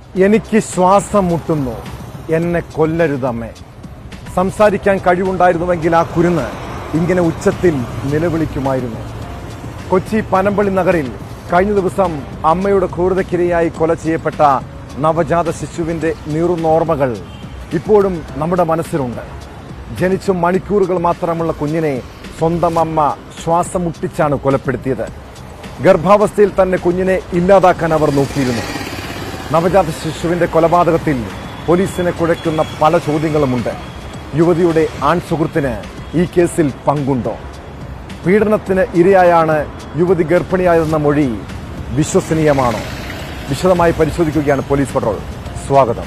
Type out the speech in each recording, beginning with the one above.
എനിക്ക് ശ്വാസം മുട്ടുന്നു എന്നെ കൊല്ലരുതമ്മേ സംസാരിക്കാൻ കഴിവുണ്ടായിരുന്നുവെങ്കിൽ ആ കുരുന്ന് ഇങ്ങനെ ഉച്ചത്തിൽ നിലവിളിക്കുമായിരുന്നു കൊച്ചി പനമ്പള്ളി നഗറിൽ കഴിഞ്ഞ ദിവസം അമ്മയുടെ ക്രൂരതയ്ക്കിരയായി കൊല ചെയ്യപ്പെട്ട നവജാത ശിശുവിന്റെ നീറുന്നോർമ്മകൾ ഇപ്പോഴും നമ്മുടെ മനസ്സിലുണ്ട് ജനിച്ചും മണിക്കൂറുകൾ മാത്രമുള്ള കുഞ്ഞിനെ സ്വന്തം അമ്മ ശ്വാസം മുട്ടിച്ചാണ് കൊലപ്പെടുത്തിയത് ഗർഭാവസ്ഥയിൽ തന്നെ കുഞ്ഞിനെ ഇല്ലാതാക്കാൻ അവർ നോക്കിയിരുന്നു നവജാത ശിശുവിന്റെ കൊലപാതകത്തിൽ പോലീസിനെ കുഴയ്ക്കുന്ന പല ചോദ്യങ്ങളുമുണ്ട് യുവതിയുടെ ആൺ സുഹൃത്തിന് ഈ കേസിൽ പങ്കുണ്ടോ പീഡനത്തിന് ഇരയായാണ് യുവതി ഗർഭിണിയായതെന്ന മൊഴി വിശ്വസനീയമാണോ വിശദമായി പരിശോധിക്കുകയാണ് പോലീസ് പട്രോൾ സ്വാഗതം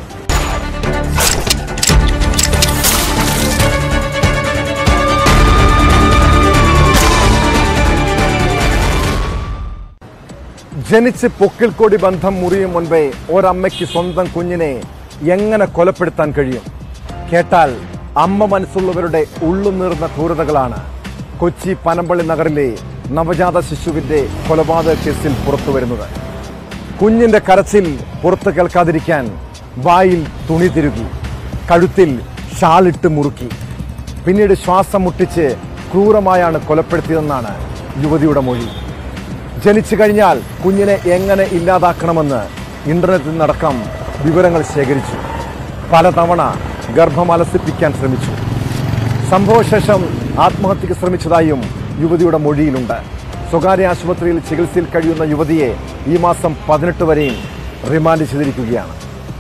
ജനിച്ച് പൊക്കിൾക്കൊടി ബന്ധം മുറിയും മുൻപേ ഒരമ്മയ്ക്ക് സ്വന്തം കുഞ്ഞിനെ എങ്ങനെ കൊലപ്പെടുത്താൻ കഴിയും കേട്ടാൽ അമ്മ മനസ്സുള്ളവരുടെ ഉള്ളുനീർന്ന ക്രൂരതകളാണ് കൊച്ചി പനമ്പള്ളി നഗറിലെ നവജാത ശിശുവിന്റെ കൊലപാതക കേസിൽ പുറത്തുവരുന്നത് കുഞ്ഞിന്റെ കരച്ചിൽ പുറത്തു കേൾക്കാതിരിക്കാൻ വായിൽ തുണി തിരുകി കഴുത്തിൽ ഷാളിട്ട് മുറുക്കി പിന്നീട് ശ്വാസം മുട്ടിച്ച് ക്രൂരമായാണ് കൊലപ്പെടുത്തിയതെന്നാണ് യുവതിയുടെ മൊഴി ജനിച്ചു കഴിഞ്ഞാൽ കുഞ്ഞിനെ എങ്ങനെ ഇല്ലാതാക്കണമെന്ന് ഇന്റർനെറ്റിൽ നടക്കം വിവരങ്ങൾ ശേഖരിച്ചു പലതവണ ഗർഭം അലസിപ്പിക്കാൻ ശ്രമിച്ചു സംഭവശേഷം ആത്മഹത്യക്ക് ശ്രമിച്ചതായും യുവതിയുടെ മൊഴിയിലുണ്ട് സ്വകാര്യ ആശുപത്രിയിൽ ചികിത്സയിൽ കഴിയുന്ന യുവതിയെ ഈ മാസം പതിനെട്ട് വരെയും റിമാൻഡ് ചെയ്തിരിക്കുകയാണ്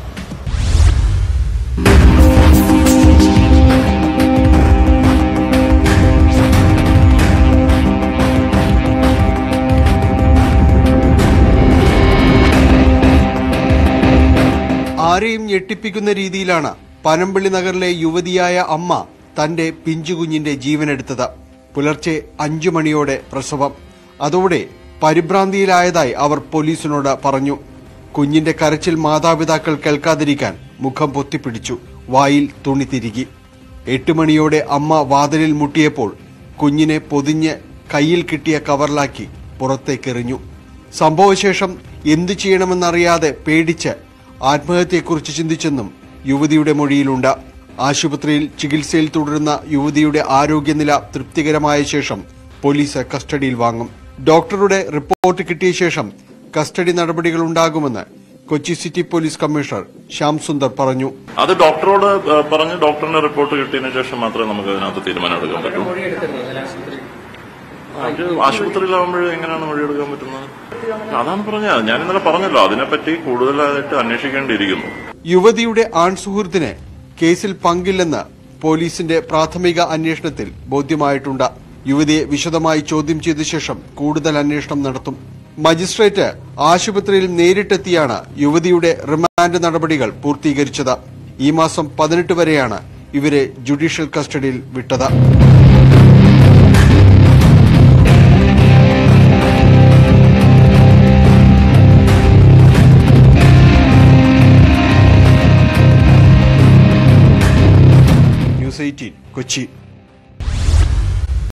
ആരെയും ഞെട്ടിപ്പിക്കുന്ന രീതിയിലാണ് പനമ്പള്ളി നഗറിലെ യുവതിയായ അമ്മ തന്റെ പിഞ്ചുകുഞ്ഞിന്റെ ജീവനെടുത്തത് പുലർച്ചെ അഞ്ചു മണിയോടെ പ്രസവം അതോടെ പരിഭ്രാന്തിയിലായതായി അവർ പോലീസിനോട് പറഞ്ഞു കുഞ്ഞിന്റെ കരച്ചിൽ മാതാപിതാക്കൾ കേൾക്കാതിരിക്കാൻ മുഖം പൊത്തിപ്പിടിച്ചു വായിൽ തുണി തിരുകി എട്ട് മണിയോടെ അമ്മ വാതിലിൽ മുട്ടിയപ്പോൾ കുഞ്ഞിനെ പൊതിഞ്ഞ് കയ്യിൽ കിട്ടിയ കവറിലാക്കി പുറത്തേക്കെറിഞ്ഞു സംഭവശേഷം എന്തു ചെയ്യണമെന്നറിയാതെ പേടിച്ച് ആത്മഹത്യയെക്കുറിച്ച് ചിന്തിച്ചെന്നും യുവതിയുടെ മൊഴിയിലുണ്ട് ആശുപത്രിയിൽ ചികിത്സയിൽ തുടരുന്ന യുവതിയുടെ ആരോഗ്യനില തൃപ്തികരമായ ശേഷം പോലീസ് കസ്റ്റഡിയിൽ വാങ്ങും ഡോക്ടറുടെ റിപ്പോർട്ട് കിട്ടിയ ശേഷം കസ്റ്റഡി നടപടികൾ ഉണ്ടാകുമെന്ന് Kochi city police commissioner Shyam Sundar പറഞ്ഞു അത് ഡോക്ടറോട് ഏഹ്, പറഞ്ഞ് ഡോക്ടറിന്റെ റിപ്പോർട്ട് കിട്ടിയതിനു ശേഷം മാത്രമേ നമുക്ക് അതിനകത്ത് തീരുമാനം എടുക്കാൻ പറ്റൂ അത് ആശുപത്രിയിലാവുമ്പോൾ എങ്ങനെയാണ് മൊഴിയെടുക്കാൻ പറ്റുന്നത് അതാണ് പറഞ്ഞത് ഞാൻ ഇന്നലെ പറഞ്ഞല്ലോ അതിനെപ്പറ്റി കൂടുതലായിട്ട് അന്വേഷിക്കേണ്ടിയിരിക്കുന്നു യുവതിയുടെ ആൺസുഹൃത്തിന് കേസിൽ പങ്കില്ലെന്ന് പോലീസിന്റെ പ്രാഥമിക അന്വേഷണത്തിൽ ബോധ്യമായിട്ടുണ്ട് യുവതിയെ വിശദമായി ചോദ്യം ചെയ്ത ശേഷം കൂടുതൽ അന്വേഷണം നടത്തും മജിസ്ട്രേറ്റ് ആശുപത്രിയിൽ നേരിട്ടെത്തിയാണ് യുവതിയുടെ റിമാൻഡ് നടപടികൾ പൂർത്തീകരിച്ചത് ഈ മാസം പതിനെട്ട് വരെയാണ് ഇവരെ ജുഡീഷ്യൽ കസ്റ്റഡിയിൽ വിട്ടത് ന്യൂസ് എയ്റ്റീൻ കൊച്ചി